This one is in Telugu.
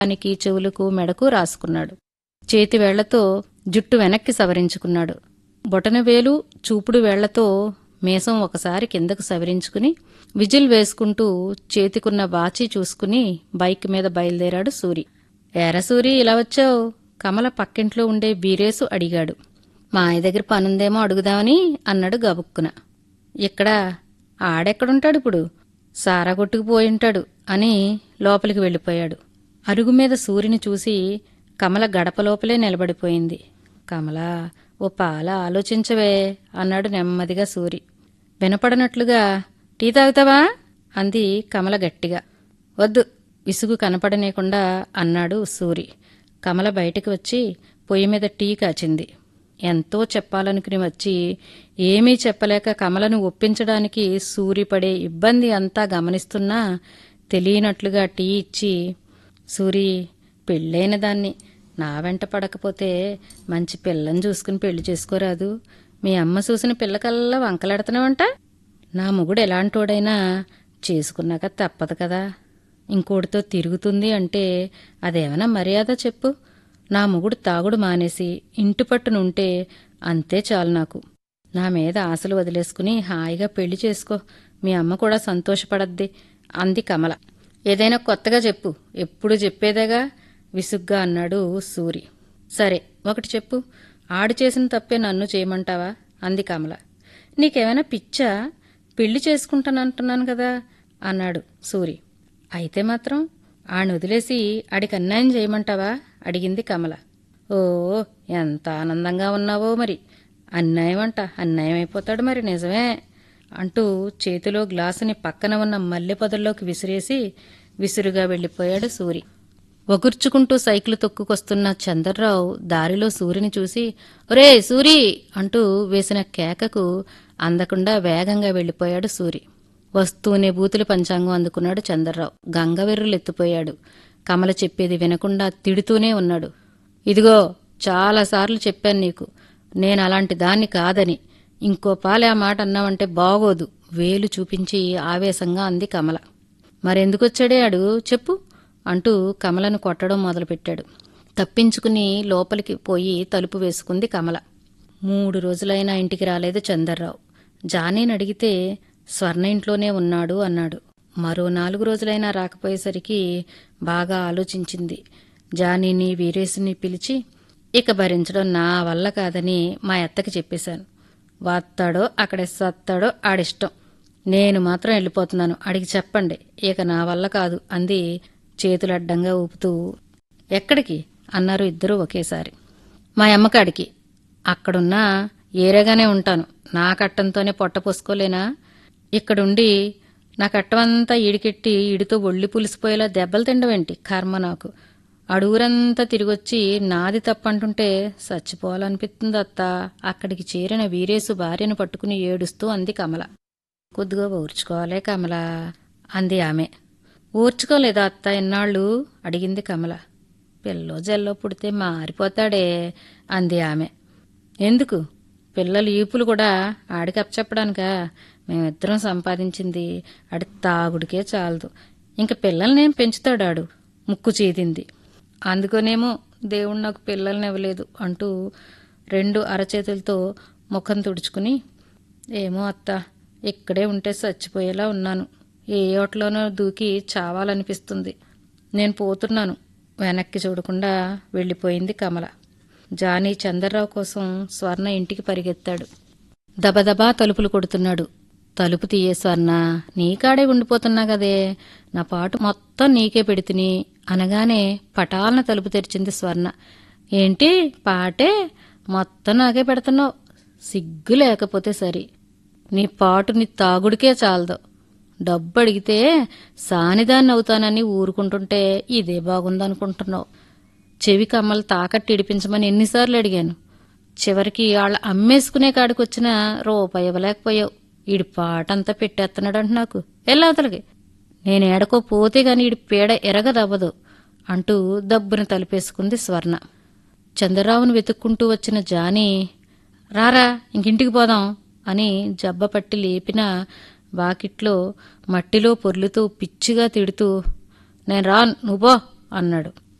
దానికి చెవులకు మెడకు రాసుకున్నాడు చేతి వేళ్లతో జుట్టు వెనక్కి సవరించుకున్నాడు బొటనవేలు చూపుడు వేళ్లతో మీసం ఒకసారి కిందకు సవరించుకుని విజిల్ వేసుకుంటూ చేతికున్న వాచి చూసుకుని బైక్ మీద బయలుదేరాడు సూరి ఏర సూరి ఇలా వచ్చావు కమల పక్కింట్లో ఉండే బీరేసు అడిగాడు మా ఆయన దగ్గర పనుందేమో అడుగుదామని అన్నాడు గబుక్కున ఇక్కడ ఆడెక్కడుంటాడు ఇప్పుడు సారా కొట్టుకుపోయింటాడు అని లోపలికి వెళ్ళిపోయాడు అరుగు మీద సూర్యుని చూసి కమల గడప లోపలే నిలబడిపోయింది కమల ఓ పాల ఆలోచించవే అన్నాడు నెమ్మదిగా సూరి వినపడనట్లుగా టీ తాగుతావా అంది కమల గట్టిగా వద్దు విసుగు కనపడనేకుండా అన్నాడు సూరి కమల బయటికి వచ్చి పొయ్యి మీద టీ కాచింది ఎంతో చెప్పాలనుకుని వచ్చి ఏమీ చెప్పలేక కమలను ఒప్పించడానికి సూరి పడే ఇబ్బంది అంతా గమనిస్తున్నా తెలియనట్లుగా టీ ఇచ్చి సూరి పెళ్ళైన దాన్ని నా వెంట పడకపోతే మంచి పిల్లని చూసుకుని పెళ్లి చేసుకోరాదు మీ అమ్మ చూసిన పిల్లకల్లా వంకలాడుతున్నావంట నా మొగుడు ఎలాంటోడైనా చేసుకున్నాక తప్పదు కదా ఇంకోటితో తిరుగుతుంది అంటే అదేమన్నా మర్యాద చెప్పు నా మొగుడు తాగుడు మానేసి ఇంటి పట్టునుంటే అంతే చాలు నాకు నా మీద ఆశలు వదిలేసుకుని హాయిగా పెళ్లి చేసుకో మీ అమ్మ కూడా సంతోషపడద్ది అంది కమల ఏదైనా కొత్తగా చెప్పు ఎప్పుడు చెప్పేదేగా విసుగ్గా అన్నాడు సూరి సరే ఒకటి చెప్పు ఆడు చేసిన తప్పే నన్ను చేయమంటావా అంది కమల నీకేమైనా పిచ్చా పెళ్లి చేసుకుంటానంటున్నాను కదా అన్నాడు సూరి అయితే మాత్రం ఆడిని వదిలేసి ఆడికి అన్యాయం చేయమంటావా అడిగింది కమల ఓ ఎంత ఆనందంగా ఉన్నావో మరి అన్యాయం అంట అన్యాయం అయిపోతాడు మరి నిజమే అంటూ చేతిలో గ్లాసుని పక్కన ఉన్న మల్లె పొదల్లోకి విసిరేసి విసురుగా వెళ్ళిపోయాడు సూరి ఒగుర్చుకుంటూ సైకిల్ తొక్కుకొస్తున్న చందర్రావు దారిలో సూరిని చూసి ఒరే సూరి అంటూ వేసిన కేకకు అందకుండా వేగంగా వెళ్ళిపోయాడు సూరి వస్తూనే బూతుల పంచాంగం అందుకున్నాడు చందర్రావు గంగవెర్రులెత్తిపోయాడు కమల చెప్పేది వినకుండా తిడుతూనే ఉన్నాడు ఇదిగో చాలాసార్లు చెప్పాను నీకు నేను అలాంటి దాన్ని కాదని ఇంకో పాలే ఆ మాట అన్నావంటే బాగోదు వేలు చూపించి ఆవేశంగా అంది కమల మరెందుకొచ్చాడే ఆడు చెప్పు అంటూ కమలను కొట్టడం మొదలుపెట్టాడు తప్పించుకుని లోపలికి పోయి తలుపు వేసుకుంది కమల మూడు రోజులైనా ఇంటికి రాలేదు చందర్రావు జానీని అడిగితే స్వర్ణ ఇంట్లోనే ఉన్నాడు అన్నాడు మరో నాలుగు రోజులైనా రాకపోయేసరికి బాగా ఆలోచించింది జానీని వీరేశుని పిలిచి ఇక భరించడం నా వల్ల కాదని మా అత్తకి చెప్పేశాను వస్తాడో అక్కడ సత్తాడో ఆడిష్టం నేను మాత్రం వెళ్ళిపోతున్నాను అడిగి చెప్పండి ఇక నా వల్ల కాదు అంది చేతులు అడ్డంగా ఊపుతూ ఎక్కడికి అన్నారు ఇద్దరూ ఒకేసారి మా అమ్మకాడికి అక్కడున్నా ఏరేగానే ఉంటాను నా కట్టంతోనే పొట్ట పోసుకోలేనా ఇక్కడుండి నా కట్టమంతా ఈడికెట్టి ఈడితో ఒళ్ళి పులిసిపోయేలా దెబ్బలు తిండవేంటి కర్మ నాకు అడుగురంతా తిరిగొచ్చి నాది తప్పంటుంటే చచ్చిపోవాలనిపిస్తుంది అత్త అక్కడికి చేరిన వీరేసు భార్యను పట్టుకుని ఏడుస్తూ అంది కమల కొద్దిగా ఊర్చుకోవాలే కమల అంది ఆమె ఊర్చుకోలేదా అత్త ఎన్నాళ్ళు అడిగింది కమల పిల్లో జల్లో పుడితే మారిపోతాడే అంది ఆమె ఎందుకు పిల్లలు ఈపులు కూడా ఆడికి అప్పచెప్పడానికా మేమిద్దరం సంపాదించింది ఆడి తాగుడికే చాలదు ఇంక పిల్లల్నేం పెంచుతాడు ఆడు ముక్కు చీదింది అందుకనేమో దేవుడు నాకు పిల్లల్ని ఇవ్వలేదు అంటూ రెండు అరచేతులతో ముఖం తుడుచుకుని ఏమో అత్త ఇక్కడే ఉంటే చచ్చిపోయేలా ఉన్నాను ఏ ఓట్లోనో దూకి చావాలనిపిస్తుంది నేను పోతున్నాను వెనక్కి చూడకుండా వెళ్ళిపోయింది కమల జానీ చందర్రావు కోసం స్వర్ణ ఇంటికి పరిగెత్తాడు దబదబా తలుపులు కొడుతున్నాడు తలుపు తీయే స్వర్ణ నీకాడే ఉండిపోతున్నా కదే నా పాటు మొత్తం నీకే పెడితిని అనగానే పటాలన తలుపు తెరిచింది స్వర్ణ ఏంటి పాటే మొత్తం నాకే పెడుతున్నావు సిగ్గు లేకపోతే సరి నీ పాటు నీ తాగుడికే చాలదు డబ్బు అడిగితే సానిదాన్ని అవుతానని ఊరుకుంటుంటే ఇదే బాగుందనుకుంటున్నావు చెవి కమ్మలు తాకట్టు ఇడిపించమని ఎన్నిసార్లు అడిగాను చివరికి వాళ్ళ అమ్మేసుకునే కాడికి వచ్చిన రూపాయి ఇవ్వలేకపోయావు ఈడి పాటంతా పెట్టేస్తున్నాడంట నాకు వెళ్ళవతలకి నేను ఏడకో పోతే గాని ఈడి పీడ ఎరగదవ్వదు అంటూ దబ్బున తలిపేసుకుంది స్వర్ణ చంద్రరావును వెతుక్కుంటూ వచ్చిన జానీ రారా ఇంకింటికి పోదాం అని జబ్బ పట్టి లేపిన వాకిట్లో మట్టిలో పొర్లుతూ పిచ్చిగా తిడుతూ నేను రా నువ్వో అన్నాడు